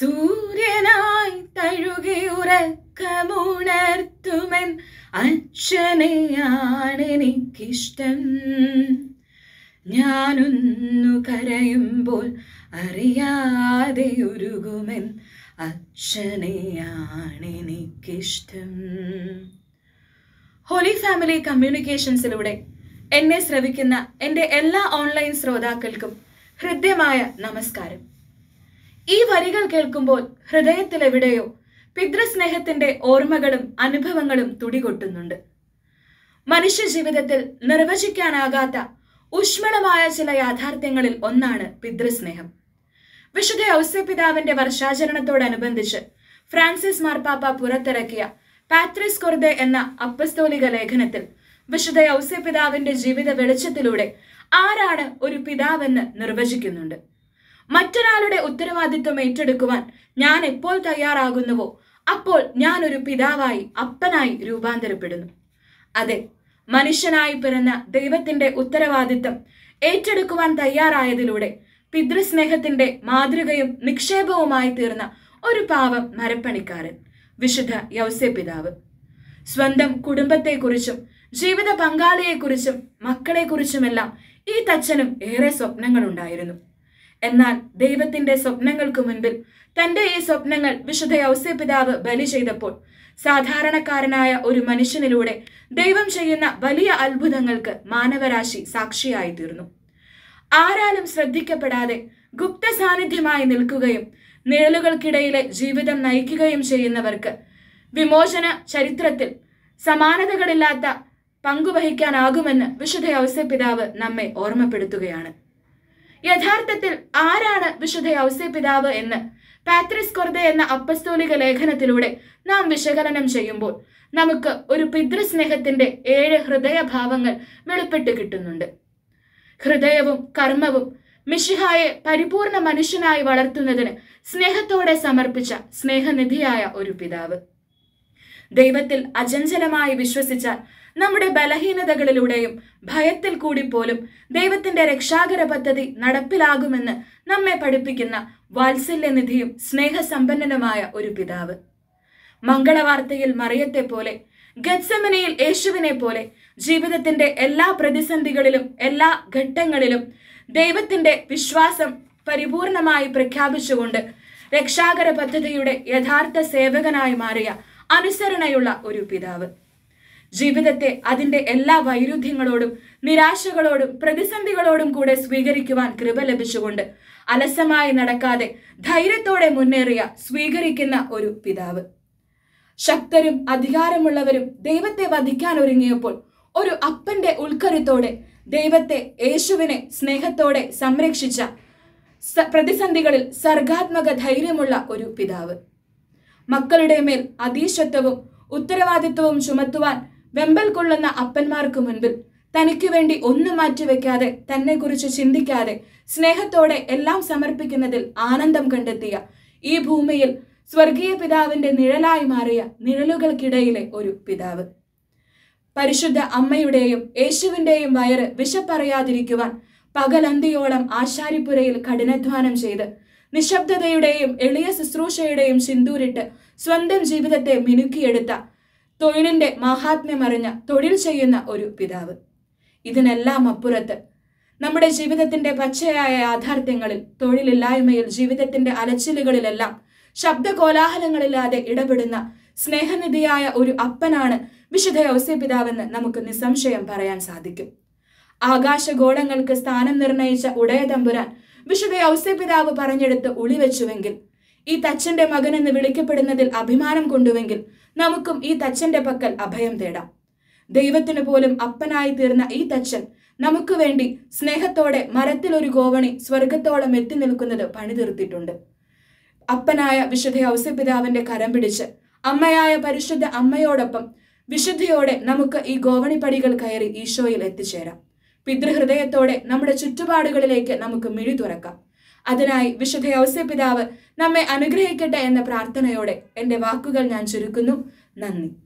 സൂര്യനായി തഴുകി ഉറക്കമുണർത്തുമൻ അച്ഛനെയാണെനിക്കിഷ്ടം ഞാനൊന്നു കരയുമ്പോൾ അറിയാതെ ഉരുകുമൻ അച്ഛനെയാണെനിക്കിഷ്ടം ഹോളി ഫാമിലി കമ്മ്യൂണിക്കേഷൻസിലൂടെ എന്നെ ശ്രവിക്കുന്ന എൻ്റെ എല്ലാ ഓൺലൈൻ ശ്രോതാക്കൾക്കും ഹൃദ്യമായ നമസ്കാരം ഈ വരികൾ കേൾക്കുമ്പോൾ ഹൃദയത്തിലെവിടെയോ പിതൃസ്നേഹത്തിന്റെ ഓർമ്മകളും അനുഭവങ്ങളും തുടികൊട്ടുന്നുണ്ട് മനുഷ്യ ജീവിതത്തിൽ നിർവചിക്കാനാകാത്ത ഊഷ്മളമായ ചില യാഥാർത്ഥ്യങ്ങളിൽ ഒന്നാണ് പിതൃസ്നേഹം വിശുദ്ധ ഔസ്യപിതാവിന്റെ വർഷാചരണത്തോടനുബന്ധിച്ച് ഫ്രാൻസിസ് മാർപ്പാപ്പ പുറത്തിറക്കിയ പാത്രിസ് കൊർദെ എന്ന അപ്പസ്തോലിക ലേഖനത്തിൽ വിശുദ്ധ ഔസ്യപിതാവിന്റെ ജീവിത വെളിച്ചത്തിലൂടെ ആരാണ് ഒരു പിതാവെന്ന് നിർവചിക്കുന്നുണ്ട് മറ്റൊരാളുടെ ഉത്തരവാദിത്വം ഏറ്റെടുക്കുവാൻ ഞാൻ എപ്പോൾ തയ്യാറാകുന്നുവോ അപ്പോൾ ഞാൻ ഒരു പിതാവായി അപ്പനായി രൂപാന്തരപ്പെടുന്നു അതെ മനുഷ്യനായി പിറന്ന ദൈവത്തിന്റെ ഉത്തരവാദിത്തം ഏറ്റെടുക്കുവാൻ തയ്യാറായതിലൂടെ പിതൃസ്നേഹത്തിന്റെ മാതൃകയും നിക്ഷേപവുമായി തീർന്ന ഒരു പാവം മരപ്പണിക്കാരൻ വിശുദ്ധ യൗസെ പിതാവ് സ്വന്തം കുടുംബത്തെക്കുറിച്ചും ജീവിത പങ്കാളിയെക്കുറിച്ചും മക്കളെക്കുറിച്ചുമെല്ലാം ഈ തച്ചനും ഏറെ സ്വപ്നങ്ങളുണ്ടായിരുന്നു എന്നാൽ ദൈവത്തിന്റെ സ്വപ്നങ്ങൾക്ക് മുൻപിൽ തന്റെ ഈ സ്വപ്നങ്ങൾ വിശുദ്ധ യൗസെ പിതാവ് ബലി ചെയ്തപ്പോൾ സാധാരണക്കാരനായ ഒരു മനുഷ്യനിലൂടെ ദൈവം ചെയ്യുന്ന വലിയ അത്ഭുതങ്ങൾക്ക് മാനവരാശി സാക്ഷിയായി തീർന്നു ആരാലും ശ്രദ്ധിക്കപ്പെടാതെ ഗുപ്ത സാന്നിധ്യമായി നിൽക്കുകയും നിഴലുകൾക്കിടയിലെ ജീവിതം നയിക്കുകയും ചെയ്യുന്നവർക്ക് വിമോചന ചരിത്രത്തിൽ സമാനതകളില്ലാത്ത പങ്കുവഹിക്കാനാകുമെന്ന് വിശുദ്ധ യൗസെ പിതാവ് നമ്മെ ഓർമ്മപ്പെടുത്തുകയാണ് യഥാർത്ഥത്തിൽ ആരാണ് വിശുദ്ധ യൗസെ പിതാവ് എന്ന് പാത്രിസ് കൊർദെ എന്ന അപ്പസ്തോലിക ലേഖനത്തിലൂടെ നാം വിശകലനം ചെയ്യുമ്പോൾ നമുക്ക് ഒരു പിതൃസ്നേഹത്തിന്റെ ഏഴ് ഹൃദയഭാവങ്ങൾ വെളിപ്പെട്ട് കിട്ടുന്നുണ്ട് ഹൃദയവും കർമ്മവും മിഷിഹായെ പരിപൂർണ മനുഷ്യനായി വളർത്തുന്നതിന് സ്നേഹത്തോടെ സമർപ്പിച്ച സ്നേഹനിധിയായ ഒരു പിതാവ് ദൈവത്തിൽ അചഞ്ചലമായി വിശ്വസിച്ചാൽ നമ്മുടെ ബലഹീനതകളിലൂടെയും ഭയത്തിൽ കൂടി പോലും ദൈവത്തിന്റെ രക്ഷാകര പദ്ധതി നടപ്പിലാകുമെന്ന് നമ്മെ പഠിപ്പിക്കുന്ന വാത്സല്യനിധിയും സ്നേഹസമ്പന്നനുമായ ഒരു പിതാവ് മംഗളവാർത്തയിൽ മറിയത്തെ പോലെ ഗത്സമനയിൽ യേശുവിനെ പോലെ ജീവിതത്തിന്റെ എല്ലാ പ്രതിസന്ധികളിലും എല്ലാ ഘട്ടങ്ങളിലും ദൈവത്തിന്റെ വിശ്വാസം പരിപൂർണമായി പ്രഖ്യാപിച്ചുകൊണ്ട് രക്ഷാകര പദ്ധതിയുടെ യഥാർത്ഥ സേവകനായി മാറിയ അനുസരണയുള്ള ഒരു പിതാവ് ജീവിതത്തെ അതിന്റെ എല്ലാ വൈരുദ്ധ്യങ്ങളോടും നിരാശകളോടും പ്രതിസന്ധികളോടും കൂടെ സ്വീകരിക്കുവാൻ കൃപ ലഭിച്ചുകൊണ്ട് അലസമായി നടക്കാതെ ധൈര്യത്തോടെ മുന്നേറിയ സ്വീകരിക്കുന്ന ഒരു പിതാവ് ശക്തരും അധികാരമുള്ളവരും ദൈവത്തെ വധിക്കാൻ ഒരുങ്ങിയപ്പോൾ ഒരു അപ്പന്റെ ഉൾക്കരുത്തോടെ ദൈവത്തെ യേശുവിനെ സ്നേഹത്തോടെ സംരക്ഷിച്ച പ്രതിസന്ധികളിൽ സർഗാത്മക ധൈര്യമുള്ള ഒരു പിതാവ് മക്കളുടെ മേൽ അതീശത്വവും ഉത്തരവാദിത്വവും ചുമത്തുവാൻ വെമ്പൽ കൊള്ളുന്ന അപ്പന്മാർക്ക് മുൻപിൽ തനിക്ക് വേണ്ടി ഒന്നും മാറ്റിവെക്കാതെ തന്നെക്കുറിച്ച് ചിന്തിക്കാതെ സ്നേഹത്തോടെ എല്ലാം സമർപ്പിക്കുന്നതിൽ ആനന്ദം കണ്ടെത്തിയ ഈ ഭൂമിയിൽ സ്വർഗീയ പിതാവിന്റെ നിഴലായി മാറിയ നിഴലുകൾക്കിടയിലെ ഒരു പിതാവ് പരിശുദ്ധ അമ്മയുടെയും യേശുവിന്റെയും വയറ് വിശപ്പറിയാതിരിക്കുവാൻ പകലന്തിയോളം ആശാരിപ്പുരയിൽ കഠിനാധ്വാനം ചെയ്ത് നിശബ്ദതയുടെയും എളിയ ശുശ്രൂഷയുടെയും സിന്ദൂരിട്ട് സ്വന്തം ജീവിതത്തെ മിനുക്കിയെടുത്ത തൊഴിലിന്റെ മാഹാത്മ്യമറിഞ്ഞ തൊഴിൽ ചെയ്യുന്ന ഒരു പിതാവ് ഇതിനെല്ലാം അപ്പുറത്ത് നമ്മുടെ ജീവിതത്തിന്റെ പച്ചയായ യാഥാർത്ഥ്യങ്ങളിൽ തൊഴിലില്ലായ്മയിൽ ജീവിതത്തിന്റെ അലച്ചിലുകളിലെല്ലാം ശബ്ദ കോലാഹലങ്ങളില്ലാതെ ഇടപെടുന്ന സ്നേഹനിധിയായ ഒരു അപ്പനാണ് വിശുദ്ധ യൗസ്യ പിതാവെന്ന് നമുക്ക് നിസ്സംശയം പറയാൻ സാധിക്കും ആകാശഗോളങ്ങൾക്ക് സ്ഥാനം നിർണയിച്ച ഉടയതമ്പുരാൻ വിശുദ്ധ യൗസ്യ പിതാവ് പറഞ്ഞെടുത്ത് ഉളിവെച്ചുവെങ്കിൽ ഈ തച്ചന്റെ മകനെന്ന് വിളിക്കപ്പെടുന്നതിൽ അഭിമാനം കൊണ്ടുവെങ്കിൽ നമുക്കും ഈ തച്ചന്റെ പക്കൽ അഭയം തേടാം ദൈവത്തിന് പോലും അപ്പനായി തീർന്ന ഈ തച്ചൻ നമുക്ക് വേണ്ടി സ്നേഹത്തോടെ മരത്തിൽ ഒരു ഗോവണി സ്വർഗത്തോളം എത്തി നിൽക്കുന്നത് പണിതീർത്തിട്ടുണ്ട് അപ്പനായ വിശുദ്ധ ഔസ്യപിതാവിന്റെ കരം പിടിച്ച് അമ്മയായ പരിശുദ്ധ അമ്മയോടൊപ്പം വിശുദ്ധിയോടെ നമുക്ക് ഈ ഗോവണിപ്പടികൾ കയറി ഈശോയിൽ എത്തിച്ചേരാം പിതൃഹൃദയത്തോടെ നമ്മുടെ ചുറ്റുപാടുകളിലേക്ക് നമുക്ക് മിഴി തുറക്കാം അതിനായി വിശുദ്ധ ഔസ്യപിതാവ് നമ്മെ അനുഗ്രഹിക്കട്ടെ എന്ന പ്രാർത്ഥനയോടെ എൻ്റെ വാക്കുകൾ ഞാൻ ചുരുക്കുന്നു നന്ദി